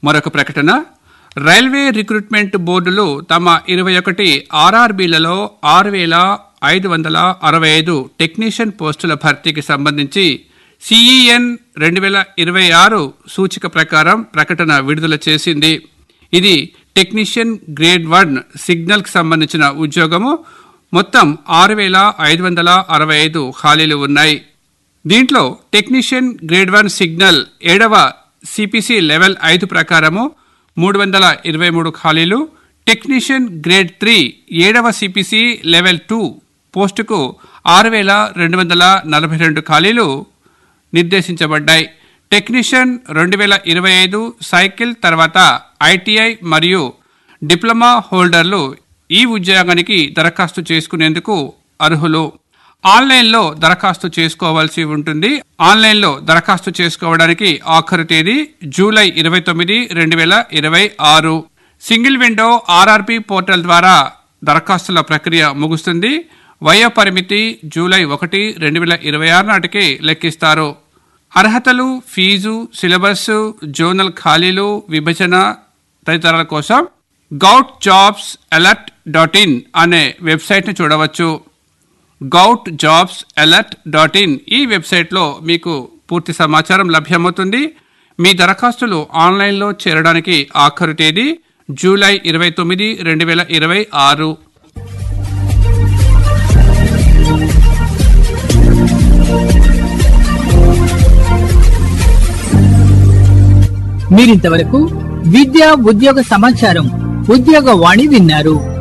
మరొక ప్రకటన railway recruitment బోర్డులు తమ ఇరవై ఒకటి ఆర్ఆర్బీలలో ఆరు వేల ఐదు వందల అరవై ఐదు టెక్నీషియన్ పోస్టుల భర్తీకి సంబంధించి సిఈఎన్ రెండు వేల ఇరవై ఆరు సూచిక ప్రకారం ప్రకటన విడుదల చేసింది ఇది టెక్నీషియన్ గ్రేడ్ వన్ సిగ్నల్కి సంబంధించిన ఉద్యోగము మొత్తం ఆరు వేల ఐదు వందల అరవై ఐదు ఖాళీలు ఉన్నాయి దీంట్లో టెక్నీషియన్ గ్రేడ్ వన్ సిగ్నల్ ఏడవ సిపిసి లెవెల్ ఐదు ప్రకారము మూడు వందల ఇరవై మూడు ఖాళీలు టెక్నీషియన్ గ్రేడ్ త్రీ ఏడవ సిపిసి లెవెల్ టూ పోస్టుకు ఆరు వేల రెండు వందల నలభై రెండు ఖాళీలు నిర్దేశించబడ్డాయి టెక్నీషియన్ రెండు వేల ఇరవై ఐదు సైకిల్ తర్వాత ఐటీఐ మరియు డిప్లొమా హోల్డర్లు ఈ ఉద్యోగానికి దరఖాస్తు చేసుకునేందుకు అర్హులు ఆన్లైన్లో దరఖాస్తు చేసుకోవాల్సి ఉంటుంది ఆన్లైన్లో దరఖాస్తు చేసుకోవడానికి ఆఖరు తేదీ జూలై ఇరవై తొమ్మిది రెండు వేల ఇరవై ఆరు సింగిల్ విండో ఆర్ఆర్పి పోర్టల్ ద్వారా దరఖాస్తుల ప్రక్రియ ముగుస్తుంది వయో పరిమితి జూలై ఒకటి రెండు వేల ఇరవై ఆరు నాటికి లెక్కిస్తారు అర్హతలు ఫీజు సిలబస్ జోనల్ ఖాళీలు విభజన తదితరాల కోసం govt jobs alert dot in అనే వెబ్సైట్ను చూడవచ్చు govt jobs alert dot in ఈ వెబ్సైట్లో మీకు పూర్తి సమాచారం లభ్యమవుతుంది మీ దరఖాస్తులు ఆన్లైన్లో చేరడానికి ఆఖరు తేదీ జూలై ఇరవై తొమ్మిది రెండు వేల ఇరవై ఆరు మీరింతవరకు విద్యా ఉద్యోగ సమాచారం ఉద్యోగ వాణి విన్నారు